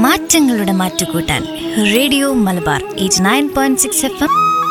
മാറ്റങ്ങളുടെ മാറ്റുകൂട്ടാൻ radio Malabar eight nine point six F M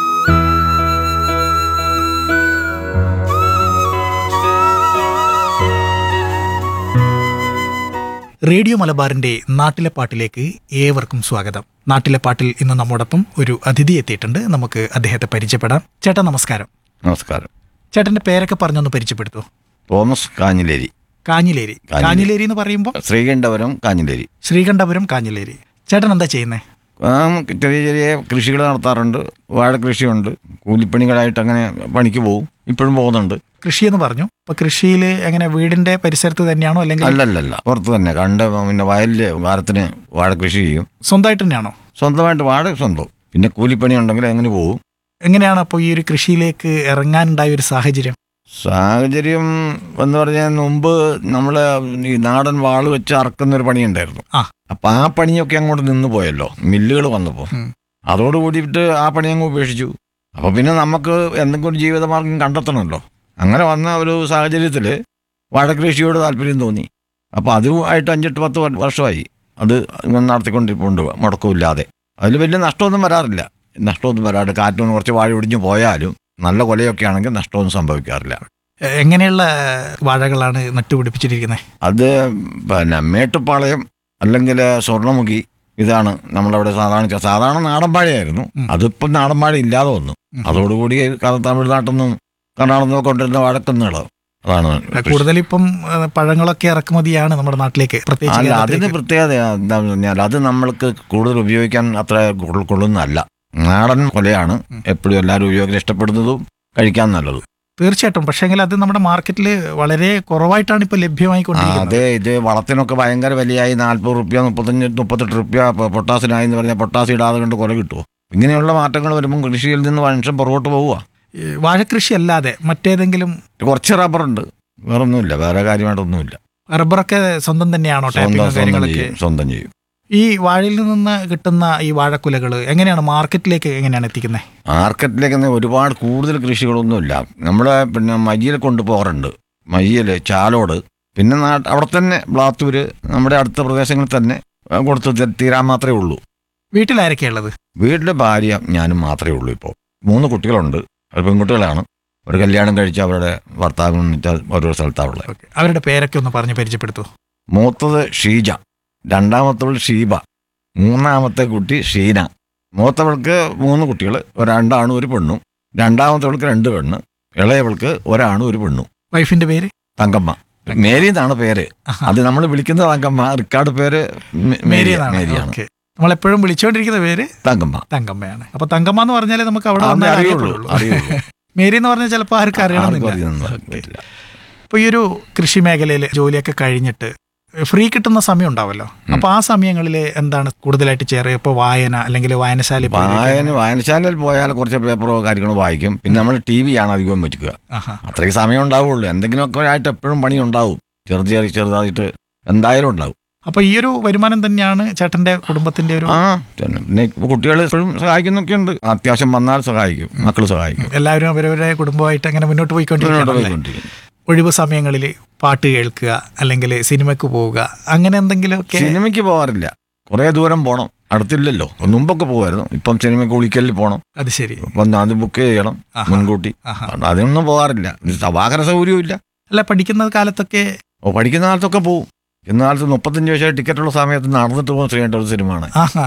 radio മലബാറിന്റെ നാട്ടിലെ പാട്ടിലേക്ക് ഏവർക്കും സ്വാഗതം നാട്ടിലെ പാട്ടിൽ ഇന്ന് നമ്മോടൊപ്പം ഒരു അതിഥി എത്തിയിട്ടുണ്ട് നമുക്ക് അദ്ദേഹത്തെ പരിചയപ്പെടാം ചേട്ടാ നമസ്കാരം നമസ്കാരം ചേട്ടന്റെ പേരൊക്കെ പറഞ്ഞൊന്ന് പരിചയപ്പെടുത്തൂ തോമസ് കാഞ്ഞിലേരി കാഞ്ഞിലേരി കാഞ്ഞിലേരി. കാഞ്ഞിലേരി എന്ന് പറയുമ്പോൾ ശ്രീകണ്ഠപുരം കാഞ്ഞിലേരി ശ്രീകണ്ഠപുരം കാഞ്ഞിലേരി ചേട്ടൻ എന്താ ചെയ്യുന്നത് ആ, ചെറിയ ചെറിയ കൃഷികൾ നടത്താറുണ്ട് വാഴ കൃഷിയുണ്ട് കൂലിപ്പണികളായിട്ട് അങ്ങനെ പണിക്ക് പോകും ഇപ്പോഴും പോകുന്നുണ്ട് കൃഷി എന്ന് പറഞ്ഞു അപ്പൊ കൃഷിയിൽ എങ്ങനെ വീടിന്റെ പരിസരത്ത് തന്നെയാണോ അല്ലെങ്കിൽ അല്ലല്ലല്ല പുറത്ത് തന്നെ കണ്ട് പിന്നെ വയലില് വാരത്തിന് വാഴ കൃഷി ചെയ്യും സ്വന്തമായിട്ട് തന്നെയാണോ സ്വന്തമായിട്ട് വാഴ സ്വന്തം പിന്നെ കൂലിപ്പണി ഉണ്ടെങ്കിൽ അങ്ങനെ പോകും എങ്ങനെയാണ് അപ്പോൾ ഈ ഒരു കൃഷിയിലേക്ക് ഇറങ്ങാനുണ്ടായ ഒരു സാഹചര്യം സാഹചര്യം എന്ന് പറഞ്ഞാൽ മുമ്പ് നമ്മൾ ഈ നാടൻ വാള് വെച്ച് അറക്കുന്ന ഒരു പണിയുണ്ടായിരുന്നു ആ. അപ്പൊ ആ പണിയൊക്കെ അങ്ങോട്ട് നിന്ന് പോയല്ലോ മില്ലുകൾ വന്നപ്പോൾ ഉം. അതോട് കൂടിയിട്ട് ആ പണി അങ്ങ് ഉപേക്ഷിച്ചു അപ്പൊ പിന്നെ നമുക്ക് എന്തെങ്കിലും ഒരു ജീവിതമാർഗം കണ്ടെത്തണമല്ലോ അങ്ങനെ വന്ന ഒരു സാഹചര്യത്തിൽ വാഴകൃഷിയോട് താല്പര്യം തോന്നി അപ്പൊ അതുമായിട്ട് അഞ്ചെട്ട് പത്ത് വർ- വർഷമായി അത് ഇങ്ങനെ നടത്തിക്കൊണ്ടിരിപ്പുണ്ട് മുടക്കമില്ലാതെ അതിൽ വലിയ നഷ്ടമൊന്നും വരാറില്ല നഷ്ടമൊന്നും വരാറില്ല കാറ്റൊന്നും കുറച്ച് വാഴ ഒടിഞ്ഞു പോയാലും നല്ല കൊലയൊക്കെ ആണെങ്കിൽ നഷ്ടമൊന്നും സംഭവിക്കാറില്ല എ- എങ്ങനെയുള്ള വാഴകളാണ് നട്ടുപിടിപ്പിച്ചിരിക്കുന്നത് അത് പിന്നെ മേട്ടുപ്പാളയം അല്ലെങ്കിൽ സ്വർണ്ണമുഖി ഇതാണ് നമ്മളവിടെ സാധാരണ സാധാരണ നാടൻ വാഴയായിരുന്നു ഉം. അതിപ്പം നാടൻ വാഴ ഇല്ലാതെ വന്നു ഉം. അതോടുകൂടി ക- തമിഴ്നാട്ടിൽ നിന്നും കർണാടകത്തിൽ നിന്നും കൊണ്ടിരുന്ന വാഴക്കുന്നുകൾ അതാണ് കൃഷി. കൂടുതൽ ഇപ്പം ഏഹ്, പഴങ്ങളൊക്കെ ഇറക്കുമതിയാണ് നമ്മുടെ നാട്ടിലേക്ക് പ്രത്യേകിച്ച് അല്ല അതിന് കേരളത്തിലേക്ക്. പ്രത്യേകത എന്താണെന്ന് പറഞ്ഞാൽ അത് നമ്മൾക്ക് കൂടുതൽ ഉപയോഗിക്കാൻ അത്ര കൊള്ള- കൊള്ളുന്നതല്ല നാടൻ കൊലയാണ് ഉം. എപ്പോഴും എല്ലാവരും ഉപയോഗിക്കാൻ ഇഷ്ടപ്പെടുന്നതും കഴിക്കാൻ നല്ലത് തീർച്ചയായിട്ടും പക്ഷേങ്കിൽ അത് നമ്മുടെ മാർക്കറ്റിൽ വളരെ കുറവായിട്ടാണ് ഇപ്പൊ ആ, ലഭ്യമായിക്കൊണ്ടിരിക്കുന്നത് അതെ ഇത് വളത്തിനൊക്കെ ഭയങ്കര വിലയായി നാൽപ്പത് റുപ്യ മുപ്പത്തഞ്ച് മുപ്പത്തെട്ട് റുപ്യ പൊ- പൊട്ടാസിനായി എന്ന് പറഞ്ഞാൽ പൊട്ടാസ് ഇടാതെ കൊണ്ട് കൊല കിട്ടുമോ ഇങ്ങനെയുള്ള മാറ്റങ്ങൾ വരുമ്പോൾ കൃഷിയിൽ നിന്ന് മനുഷ്യൻ പുറകോട്ട് പോവുക ഈ വാഴക്കൃഷി അല്ലാതെ മറ്റേതെങ്കിലും കുറച്ച് റബ്ബറുണ്ട് വേറൊന്നുമില്ല വേറെ കാര്യമായിട്ടൊന്നുമില്ല റബ്ബറൊക്കെ സ്വന്തം തന്നെയാണോ സ്വന്തം ടാപ്പിംഗ് സ്വന്തം കാര്യങ്ങളൊക്കെ ചെയ്യും സ്വന്തം ചെയ്യും ഈ വാഴയിൽ നിന്ന് കിട്ടുന്ന ഈ വാഴക്കുലകൾ എങ്ങനെയാണ് മാർക്കറ്റിലേക്ക് എങ്ങനെയാണ് എത്തിക്കുന്നത് മാർക്കറ്റിലേക്ക് ഒന്നും ഒരുപാട് കൂടുതൽ കൃഷികളൊന്നുമില്ല നമ്മൾ പിന്നെ മയ്യിൽ കൊണ്ടുപോകാറുണ്ട് മയ്യിൽ ചാലോട് പിന്നെ നാട്ട് അവിടെ തന്നെ ബ്ലാത്തൂര് നമ്മുടെ അടുത്ത പ്രദേശങ്ങളിൽ തന്നെ ആ, കൊടുത്ത് തി- തീരാൻ മാത്രമേ ഉള്ളൂ വീട്ടിലാരൊക്കെയാ ഉള്ളത് വീട്ടിലെ ഭാര്യ ഞാനും മാത്രമേ ഉള്ളൂ ഇപ്പോൾ മൂന്ന് കുട്ടികളുണ്ട് അത് പെൺകുട്ടികളാണ് ഒരു കല്യാണം കഴിച്ച് അവരുടെ ഭർത്താവ് വെച്ചാൽ ഓരോ സ്ഥലത്താണ് ഉള്ളത് ഓക്കെ അവരുടെ പേരൊക്കെ ഒന്ന് പറഞ്ഞ് പരിചയപ്പെടുത്തൂ മൂത്തത് ഷീജ രണ്ടാമത്തവൾ ഷീബ മൂന്നാമത്തെ കുട്ടി ഷീന മൂത്തവൾക്ക് മൂന്ന് കുട്ടികൾ രണ്ടാണും ഒരു പെണ്ണും രണ്ടാമത്തവൾക്ക് രണ്ട് പെണ്ണ് ഇളയവൾക്ക് ഒരാണും ഒരു പെണ്ണും വൈഫിന്റെ പേര് തങ്കമ്മ മേരി എന്നാണ് പേര് ആഹാ. അത് നമ്മൾ വിളിക്കുന്ന തങ്കമ്മ റിക്കാർഡ് പേര് മേ- മേരി മേരി- എന്നാണ് മേരിയാണ് ഓക്കെ നമ്മളെപ്പോഴും വിളിച്ചുകൊണ്ടിരിക്കുന്ന പേര് തങ്കമ്മ തങ്കമ്മയാണ് അപ്പൊ തങ്കമ്മ എന്ന് പറഞ്ഞാൽ നമുക്ക് അവിടെ അതൊന്നേ വന്നാലേ അറിയുള്ളൂ അറിയപ്പെടുള്ളൂ. അറിയുള്ളൂ മേരി എന്ന് പറഞ്ഞാൽ ചിലപ്പോൾ ആർക്കും ആർക്കും അറിയണമെന്നില്ല അറിയുന്നൊന്നും ഓക്കെ. പറ്റില്ല. ഇപ്പൊ ഈ ഒരു കൃഷി മേഖലയിൽ ജോലിയൊക്കെ കഴിഞ്ഞിട്ട് ഫ്രീ കിട്ടുന്ന സമയം ഉണ്ടാവല്ലോ അപ്പൊ ആ സമയങ്ങളിൽ എന്താണ് കൂടുതലായിട്ട് ചെയ്യാറ് ഇപ്പൊ വായന അല്ലെങ്കിൽ വായനശാല വായന വായനശാലയിൽ പോയാൽ കുറച്ച് പേപ്പറോ കാര്യങ്ങളോ വായിക്കും പിന്നെ നമ്മൾ ടി വി ആണ് അധികം വെക്കുക അത്രയ്ക്ക് സമയം ഉണ്ടാവുള്ളൂ എന്തെങ്കിലുമൊക്കെ ആയിട്ട് എപ്പോഴും പണി ഉണ്ടാവും ചെറു ചെറിയ ചെറുതായിട്ട് എന്തായാലും ഉണ്ടാവും അപ്പൊ ഈ ഒരു വരുമാനം തന്നെയാണ് ചേട്ടന്റെ കുടുംബത്തിന്റെ ഒരു ആ പിന്നെ കുട്ടികൾ എപ്പോഴും സഹായിക്കുന്നൊക്കെ ഉണ്ട് അത്യാവശ്യം വന്നാൽ സഹായിക്കും മക്കൾ സഹായിക്കും എല്ലാവരും അവരവരുടെ കുടുംബമായിട്ട് അങ്ങനെ മുന്നോട്ട് മുന്നോട്ട് പോയിക്കൊണ്ടിരിക്കുകയാണ് പോയിക്കൊണ്ടിരിക്കും ഒഴിവ് സമയങ്ങളിൽ പാട്ട് കേൾക്കുക അല്ലെങ്കിൽ സിനിമയ്ക്ക് പോവുക അങ്ങനെ എന്തെങ്കിലുമൊക്കെ സിനിമയ്ക്ക് പോകാറില്ല കുറേ ദൂരം പോകണം അടുത്തില്ലല്ലോ മുമ്പൊക്കെ പോകുമായിരുന്നു ഇപ്പം സിനിമയ്ക്ക് കുളിക്കലിൽ പോകണം അത് ശരി അപ്പം അത് ബുക്ക് ചെയ്യണം ആഹാ. മുൻകൂട്ടി ആഹാ. അതൊന്നും പോകാറില്ല ഇത് വാഹന സൗകര്യവും ഇല്ല അല്ല പഠിക്കുന്ന കാലത്തൊക്കെ ഓ പഠിക്കുന്ന കാലത്തൊക്കെ പോവും ഇന്ന കാലത്ത് മുപ്പത്തഞ്ച് വയസ്സായി ടിക്കറ്റുള്ള സമയത്ത് നടന്നിട്ട് പോകുന്ന ചെയ്യേണ്ട ഒരു സിനിമയാണ് ആഹാ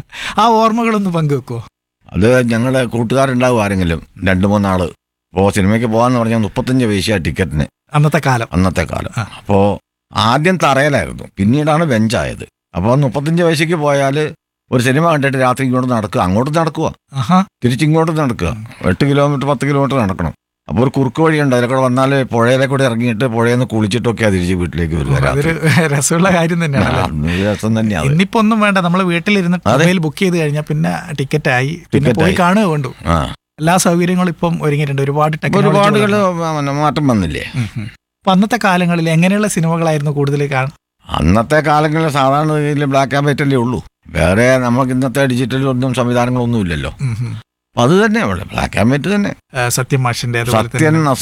ആ ഓർമ്മകളൊന്ന് പങ്കുവെക്കോ അത് ഞങ്ങളുടെ കൂട്ടുകാരുണ്ടാവും ആരെങ്കിലും രണ്ട് മൂന്നാള് ഇപ്പോൾ സിനിമയ്ക്ക് പോകാന്ന് പറഞ്ഞാൽ മുപ്പത്തഞ്ച് പൈസ ടിക്കറ്റിന് അന്നത്തെ കാലം അന്നത്തെ കാലം ആ. അപ്പോൾ ആദ്യം തറയിലായിരുന്നു പിന്നീടാണ് ബെഞ്ചായത് അപ്പോൾ മുപ്പത്തഞ്ച് വയസ്സേക്ക് പോയാൽ ഒരു സിനിമ കണ്ടിട്ട് രാത്രി ഇങ്ങോട്ട് നടക്കുക അങ്ങോട്ട് നടക്കുക ആഹാ തിരിച്ചിങ്ങോട്ട് നടക്കുക എട്ട് കിലോമീറ്റർ പത്ത് കിലോമീറ്റർ നടക്കണം അപ്പോൾ ഒരു കുറുക്ക് വഴിയുണ്ട് അതിലെ കൂടെ വന്നാൽ പുഴയിലെ കൂടെ ഇറങ്ങിയിട്ട് പുഴയിൽ നിന്ന് കുളിച്ചിട്ടൊക്കെയാണ് തിരിച്ച് വീട്ടിലേക്ക് വരിക അതൊരു രാത്രി രസമുള്ള കാര്യം തന്നെയാണല്ലോ ആ, ഒരു രസം തന്നെയാണ് ഇന്നിപ്പോ ഒന്നും വേണ്ട നമ്മൾ വീട്ടിലിരുന്ന് അതെ. മൊബൈൽ ബുക്ക് ചെയ്ത് കഴിഞ്ഞാൽ പിന്നെ ടിക്കറ്റ് ആയി പിന്നെ ടിക്കറ്റ് പോയി ആയി. കാണുക കൊണ്ടു ആ എല്ലാ സൗകര്യങ്ങളും ഇപ്പം ഒരുങ്ങിയിട്ടുണ്ട് ഒരുപാട് ഇപ്പൊ technology ഒരുപാടുകൾ വളർന്നു. മാറ്റം വന്നില്ലേ ഉം, ഉം. അപ്പൊ അന്നത്തെ കാലങ്ങളിൽ എങ്ങനെയുള്ള സിനിമകളായിരുന്നു കൂടുതൽ കാണും അന്നത്തെ കാലങ്ങളിൽ സാധാരണ രീതിയിൽ ബ്ലാക്ക് ആൻഡ് വൈറ്റ് അല്ലേ ഉള്ളൂ വേറെ നമുക്ക് ഇന്നത്തെ ഡിജിറ്റൽ ഒന്നും സംവിധാനങ്ങളൊന്നും ഇല്ലല്ലോ ഉം, ഉം. അപ്പൊ അത് തന്നെ ബ്ലാക്ക് ആൻഡ് വൈറ്റ് തന്നെ ആ, സത്യം മാഷിന്റെ അതുപോലെ തന്നെ സത്യൻ